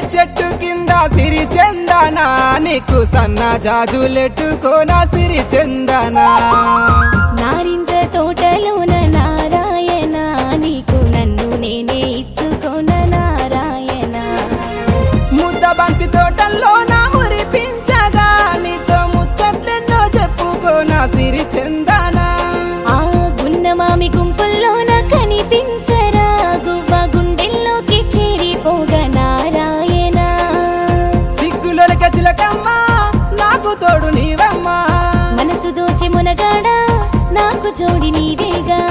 చెట్టు కింద సిరి చందనా నీకు సన్న జాజులెట్టుకోనా సిరి చందనా నారింజ తోటలోన నారాయణ నీకు నన్ను నేనే ఇచ్చుకోన నారాయణ ముద్ద బంతి తోటల్లో నా మురిపించగా నీతో ముచ్చట్లెన్నో చెప్పుకోనా సిరి చందనా ఆ గున్నమామి గుంపుల్లోన కనిపించరా గువ్వ గుండెల్లోకి చేరిపోగా నారాయణ సిగ్గులొలక చిలకమ్మ నాకు తోడు నీవమ్మా మనసు దోచె మునగాడా నాకు జోడి నీవేగా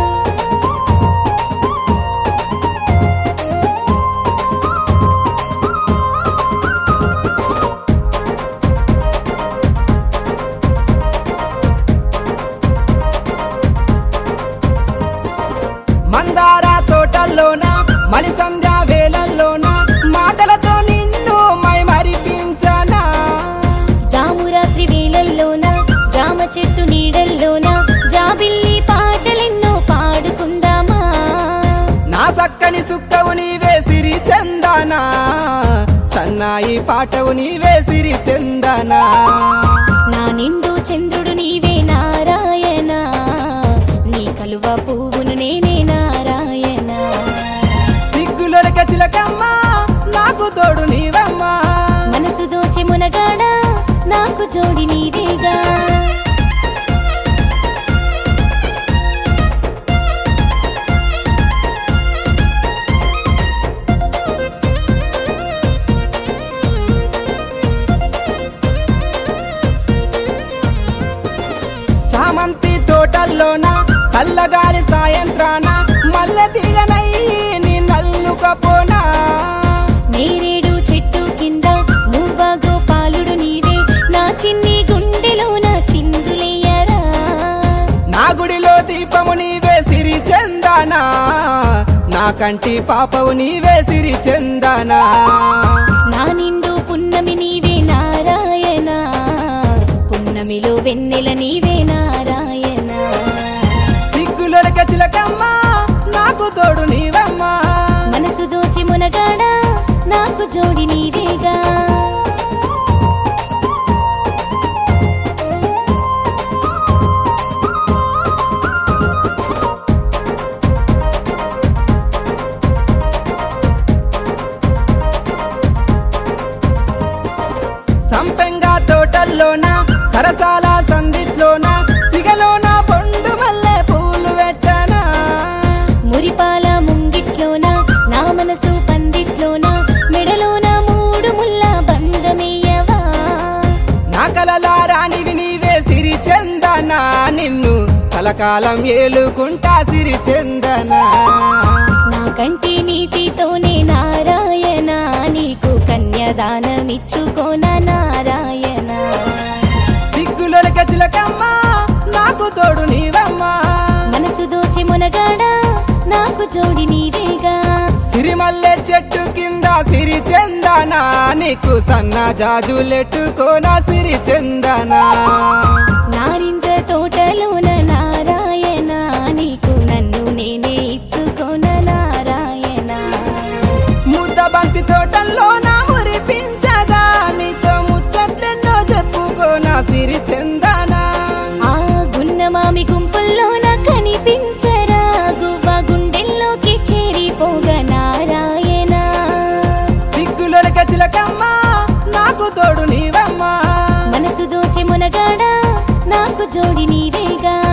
మందార తోటల్లోన మలి సంధ్యా వేళల్లోన మాటలతో నిన్ను మై మరిపించనా జామురాత్రి వేళల్లోన జామ చెట్టు నీడల్లోన జాబిల్లి పాటలెన్నో పాడుకుందామా నా సక్కని సుక్కవు నీవే సిరి చందనా సన్నాయి పాటవు నీవే సిరి చందనా నా నిండు చంద్రుడు నీవే నారాయణ నీ కలువ పువ్వును నేనే నారాయణ సిగ్గులొలక చిలకమ్మ నాకు తోడు నీవమ్మా మనసు దోచె మునగాడా నాకు జోడి నీవేగా చామంతి తోటల్లోన చల్లగాలి సాయంత్రాన మల్లె తిరగనై నీ నల్లుకపోనా నేరేడు చెట్టు కింద నువ్వ గోపాలుడు నీవే నా చిన్ని గుండెలోన చిందులెయ్యరా నా గుడిలో దీపము నీవే సిరి చందనా నా కంటి పాపవు నీవే సిరి చందనా నా నిండు పున్నమి నీవే నారాయణ పున్నమిలో వెన్నెల నీవే నారాయణ సిగ్గులొరక చిలకమ్మ నాకు తోడు నీవమ్మా మనసు దోచి మునగాడా నాకు జోడి నీవేగా సంపెంగా తోటల్లోన సరసాల సందిట్లోన సిగలోన పొండు మల్లె పూలు పెట్టనా మురిపాల ముంగిట్లోన నా మనసు పందిట్లోన మెడలోన మూడు ముల్ల బంధమేయవా నా కలలా రాణివి నీవే సిరి చందనా నిన్ను కలకాలం ఏలుకుంటా సిరి చందనా నా కంటి నీటితోనే నారాయణ నీకు కన్యదానమిచ్చుకోన నారాయణ సిగ్గులొరక చిలకమ్మ నాకు తోడు నీవమ్మా మనసు దోచె మునగాడా నాకు జోడి నీవేగా సిరిమల్లె చెట్టు కింద సిరి చందనా నీకు సన్న జాజులెట్టుకోనా సిరి చందనా నారింజ తోటలోన నారాయణ నీకు నన్ను నేనే ఇచ్చుకోన నారాయణ ముద్ద బంతి తోటల్లో నా మురిపించగా నీతో ముచ్చట్లెన్నో చెప్పుకోనా సిరి చందనా ఆ గున్నమామి గుంపుల్లోన కనిపించరా గువ్వ గుండెల్లోకి చేరిపోగా నారాయణ సిగ్గులొరక చిలకమ్మ నాకు తోడు నీవమ్మా మనసు దోచె మునగాడా నాకు జోడి నీవేగా